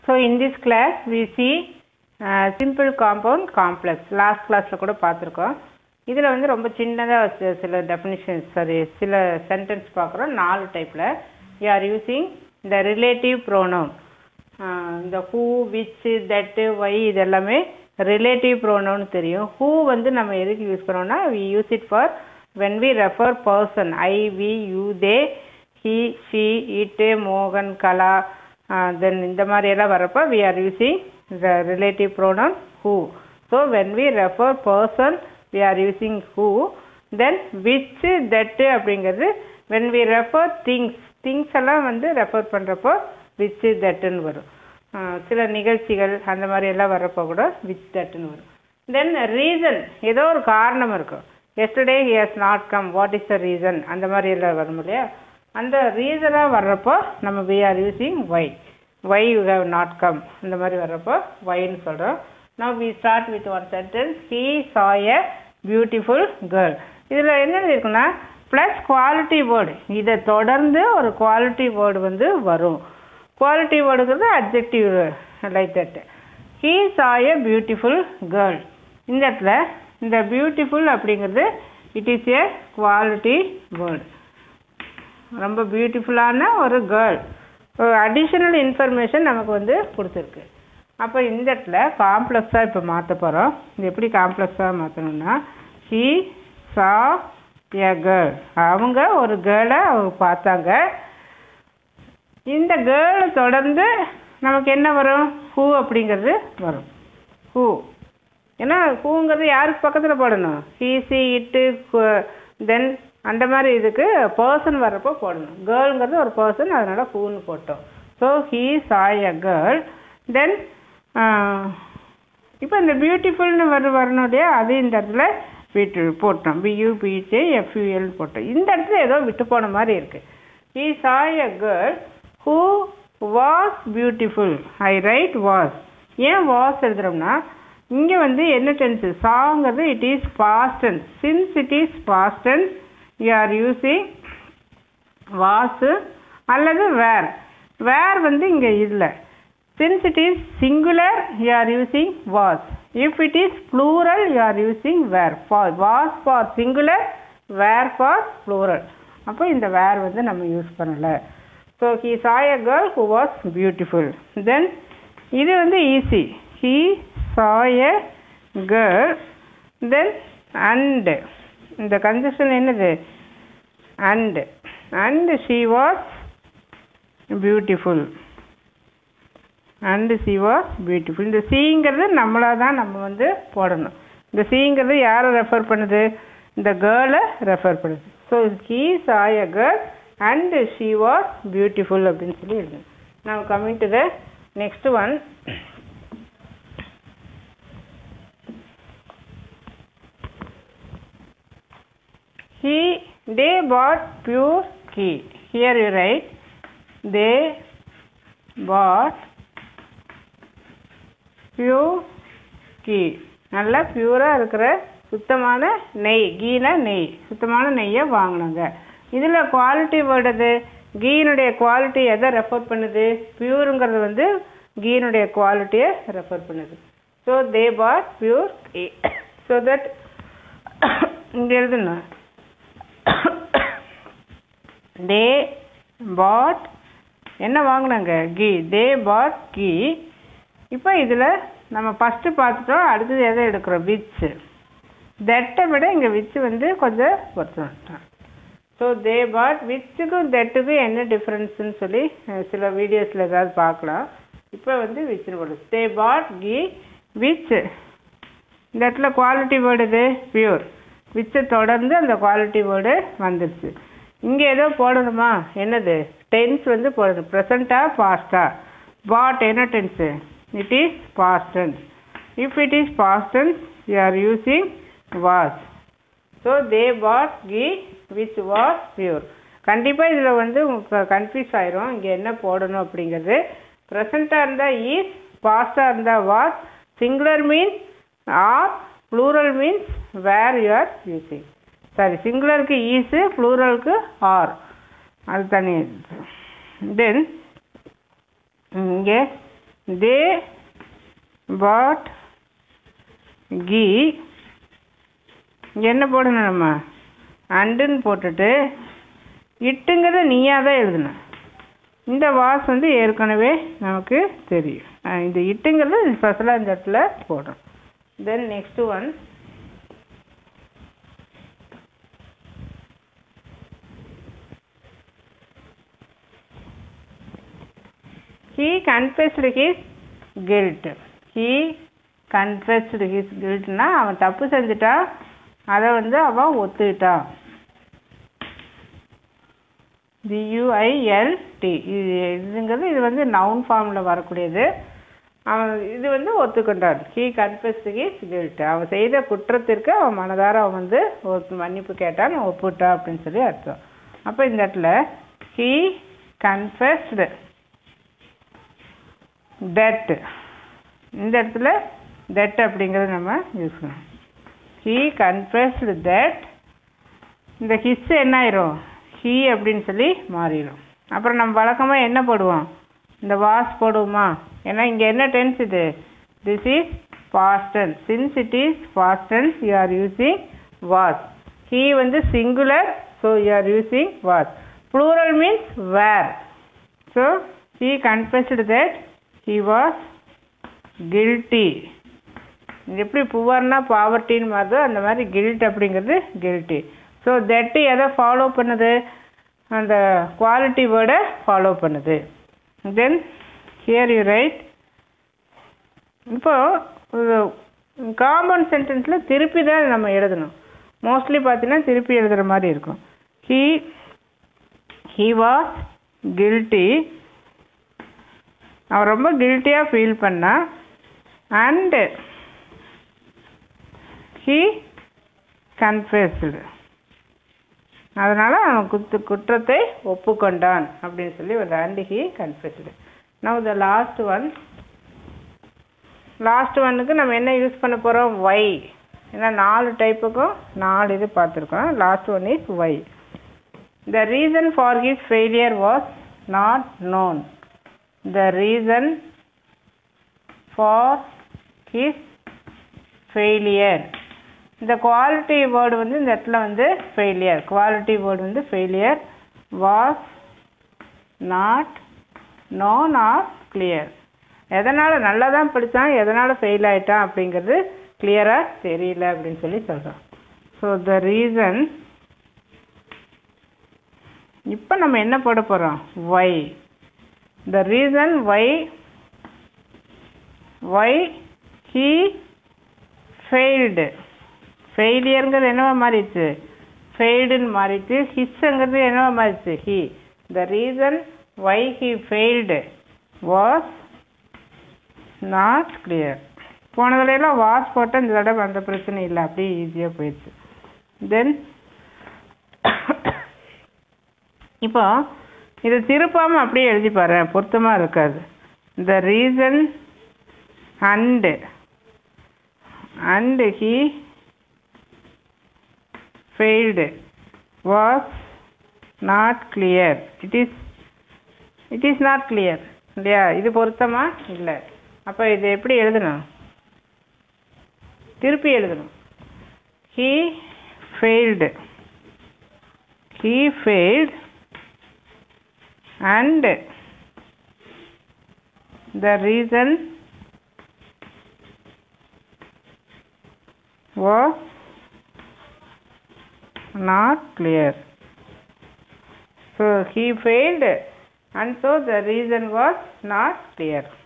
So in this class we see uh, simple compound complex. Last classல கூட பார்த்துருக்கோம் இதில் வந்து ரொம்ப சின்னதாக சில டெஃபினிஷன்ஸ் சாரி சில சென்டென்ஸ் பார்க்குறோம் நாலு டைப்பில் யூ ஆர் யூஸிங் இந்த ரிலேட்டிவ் ப்ரோனோன் இந்த ஹூ விச் தட்டு ஒய் இது எல்லாமே ரிலேட்டிவ் ப்ரோனோன்னு தெரியும் ஹூ வந்து நம்ம எதுக்கு யூஸ் பண்ணோம்னா we use it for when we refer person I we you they he she it மோகன் கலா தென் இந்த மாதிரி எல்லாம் வரப்போ we are using the relative pronoun who so when we refer person we are using who then which that அப்படிங்கிறது when we refer things things எல்லாம் வந்து refer பண்ணுறப்போ which தட்டுன்னு வரும் சில நிகழ்ச்சிகள் அந்த மாதிரி எல்லாம் வரப்போ கூட விச் தட்டுன்னு வரும் தென் ரீசன் ஏதோ ஒரு காரணம் இருக்கும் yesterday he has not come what is the reason அந்த மாதிரி எல்லாம் வரும் இல்லையா அந்த ரீசனாக வர்றப்போ நம்ம we are using why why you have not come அந்த மாதிரி வர்றப்போ ஒய்ன்னு சொல்கிறோம் now we start with one sentence he saw a beautiful girl இதில் என்ன இருக்குன்னா ப்ளஸ் குவாலிட்டி வேர்டு இதை தொடர்ந்து ஒரு குவாலிட்டி வேர்டு வந்து வரும் குவாலிட்டி வேர்டுங்கிறது objective like that he saw a beautiful girl இந்த இடத்துல இந்த பியூட்டிஃபுல் அப்படிங்கிறது it is a quality word ரொம்ப பியூட்டிஃபுல்லான ஒரு கேர்ள் அடிஷ்னல் இன்ஃபர்மேஷன் நமக்கு வந்து கொடுத்துருக்கு அப்போ இந்த இடத்துல காம்ப்ளெக்ஸாக இப்போ மாற்ற போகிறோம் இது எப்படி காம்ப்ளெக்ஸாக மாற்றணும்னா ஹீ சா எ கேர்ள் அவங்க ஒரு கேர்ளை அவங்க பார்த்தாங்க இந்த கேர்ளை தொடர்ந்து நமக்கு என்ன வரும் ஹூ அப்படிங்கிறது வரும் ஹூ ஏன்னா ஹூங்கிறது யாருக்கு பக்கத்தில் போடணும் ஹீ சி இட்டு தென் அந்த மாதிரி இதுக்கு பர்சன் வர்றப்போ போடணும் கேர்ளுங்கிறது ஒரு பர்சன் அதனால் ஹூன்னு போட்டோம் so he saw a girl then இப்போ இந்த பியூட்டிஃபுல்னு வர வரணும் இல்லையா அது இந்த இடத்துல விட்டு போட்டோம் பியூ பிஹெச்ஏ எஃப்யூஎல் போட்டோம் இந்த இடத்துல ஏதோ விட்டு போன மாதிரி இருக்குது he saw a girl who was beautiful I write was ஏன் வாஸ் எழுதுறோம்னா இங்கே வந்து என்ன டென்ஸு சாங்கிறது it is past tense since it is past tense you are using was அல்லது வேர் வேர் வந்து இங்கே இல்லை since it is singular you are using was if it is plural you are using were for was for singular were for plural அப்போ இந்த where வந்து நம்ம use பண்ணலை so he saw a girl who was beautiful then இது வந்து easy he saw a girl then and இந்த conjunction என்னது and and she was beautiful and she was beautiful இந்த சீங்கிறது நம்மளாக தான் நம்ம வந்து போடணும் இந்த சீங்கிறது யாரை ரெஃபர் பண்ணுது இந்த கேர்ளை ரெஃபர் பண்ணுது so he saw a girl and she was beautiful அப்படின்னு சொல்லி எழுதணும் நான் coming to the next one he they bought pure ghee here you write they bought pure ghee நல்ல பியூராக இருக்கிற சுத்தமான நெய் கீனா நெய் சுத்தமான நெய்யை வாங்கினாங்க இதில் குவாலிட்டி வேர்டு அது கீனுடைய குவாலிட்டி எதை ரெஃபர் பண்ணுது பியூருங்கிறது வந்து கீனுடைய குவாலிட்டியை ரெஃபர் பண்ணுது so they bought pure ghee so that இங்கே எழுதணும் தே பாட் என்ன வாங்கினாங்க கீ தே பாட் கீ இப்போ இதில் நம்ம ஃபஸ்ட்டு பார்த்துட்டோம் அடுத்தது எதை எடுக்கிறோம் விச்சு தட்டை விட இங்கே விச்சு வந்து கொஞ்சம் பொறுத்தோம் ஸோ தே பாட் விச்சுக்கும் தட்டுக்கும் என்ன டிஃப்ரென்ஸுன்னு சொல்லி சில வீடியோஸில் ஏதாவது பார்க்கலாம் இப்போ வந்து விச்சுன்னு போடுது தே பாட் கீ விச் இந்த இடத்துல குவாலிட்டி வேர்டு இது பியூர் விச்சை தொடர்ந்து அந்த குவாலிட்டி வேர்டு வந்துடுச்சு இங்கே ஏதோ போடணுமா என்னது டென்ஸ் வந்து போடணும் ப்ரெசண்ட்டா பாஸ்டா பாட் என்ன tense it is past tense if it is past tense you are using was so they bought ghee which was pure கண்டிப்பாக இதில் வந்து உங்களுக்கு கன்ஃபியூஸ் ஆயிரும் இங்கே என்ன போடணும் அப்படிங்கிறது ப்ரெசண்ட்டாக இருந்தால் ஈஸ் பாஸ்டாக இருந்தால் was singular means are plural means were you are using sorry சிங்குலருக்கு ஈஸு ப்ளூரலுக்கு ஆர் அது தனி தென் இங்கே தே பாட் கீ என்ன போடணும் நம்ம அண்டுன்னு போட்டுட்டு இட்டுங்கிறத நீயாக தான் எழுதணும் இந்த வாஸ் வந்து ஏற்கனவே நமக்கு தெரியும் அஹ் இந்த இட்டுங்கிறது ஸ்பெஷலாக இந்த இடத்துல போடுறோம் then next one he confessed his guilt he confessed his guiltனா அவன் தப்பு செஞ்சுட்டான் அதை வந்து அவன் ஒத்துக்கிட்டான் டியூஐஎல்டி இது இதுங்கிறது இது வந்து நவுன் ஃபார்மில் வரக்கூடியது அவன் இது வந்து ஒத்துக்கொண்டான் ஹீ கன்ஃபெஸ்ட் ஹிஸ் கில்ட் அவன் செய்த குற்றத்திற்கு அவன் மனதார அவன் வந்து ஒரு மன்னிப்பு கேட்டான் ஒப்புட்டான் அப்படின்னு சொல்லி அர்த்தம் அப்போ இந்த இடத்துல ஹீ கன்ஃபெஸ்டு டெட் இந்த இடத்துல டெட் அப்படிங்கிறது நம்ம யூஸ் பண்ணணும் ஹீ கன்ஃபெஸ்டு தட் இந்த ஹிஸ் என்ன ஆயிரும் ஹீ அப்படின்னு சொல்லி மாறிடும் அப்புறம் நம்ம வழக்கமாக என்ன போடுவோம் இந்த வாஸ் போடுவோமா ஏன்னா இங்கே என்ன டென்ஸ் இது this is past tense since it is past tense you are using was he வந்து singular so you are using was plural means were so he confessed that he was guilty இது எப்படி புவர்னா பாவர்ட்டின்னு மாறுதோ அந்த மாதிரி guilt அப்படிங்கிறது guilty so தட்டு எதை follow பண்ணுது அந்த குவாலிட்டி வேர்டை ஃபாலோ பண்ணுது தென் ஹியர் யூ ரைட் இப்போ காம்பவுண்ட் சென்டென்ஸில் திருப்பி தான் நம்ம எழுதணும் மோஸ்ட்லி பார்த்தீங்கன்னா திருப்பி எழுதுகிற மாதிரி இருக்கும் ஹீ ஹீ வாஸ் கில்ட்டி அவன் ரொம்ப கில்ட்டியாக ஃபீல் பண்ணான் அண்டு ஹீ கன்ஃபெஸ்டு அதனால் அவன் குத்து குற்றத்தை ஒப்புக்கொண்டான் அப்படின்னு சொல்லி ஒரு and he confessed now the last one last ஒன்னுக்கு நம்ம என்ன யூஸ் பண்ண போகிறோம் ஒய் ஏன்னா நாலு டைப்புக்கும் நாலு இது பார்த்துருக்கோம் last one is why the reason for his failure was not known the reason for his failure இந்த குவாலிட்டி வேர்டு வந்து இந்த இடத்துல வந்து ஃபெயிலியர் குவாலிட்டி வேர்டு வந்து failure was not known or clear எதனால் நல்லா தான் படித்தான் எதனால் ஃபெயில் ஆயிட்டான் அப்படிங்கிறது கிளியராக தெரியல அப்படின்னு சொல்லி சொல்கிறோம் ஸோ த ரீசன் இப்போ நம்ம என்ன போட போகிறோம் why the reason why why he failed ஃபெயிலியருங்கிறது என்னவா மாறிடுச்சு ஃபெயில்டுன்னு மாறிடுச்சு ஹிஸ்ஸுங்கிறது என்னவா மாறிடுச்சு he the reason why he failed was not clear போன தடவையெல்லாம் வாஷ் போட்டால் இந்த தடவை அந்த பிரச்சனை இல்லை அப்படியே ஈஸியாக போயிடுச்சு தென் இப்போ இதை திருப்பாமல் அப்படியே எழுதி பாரு பொருத்தமாக இருக்காது the reason and and he failed was not clear it is it is not clear இல்லையா இது பொருத்தமா இல்லை அப்போ இது எப்படி எழுதணும் திருப்பி எழுதணும் he failed he failed and the reason was not clear. So he failed and so the reason was not clear.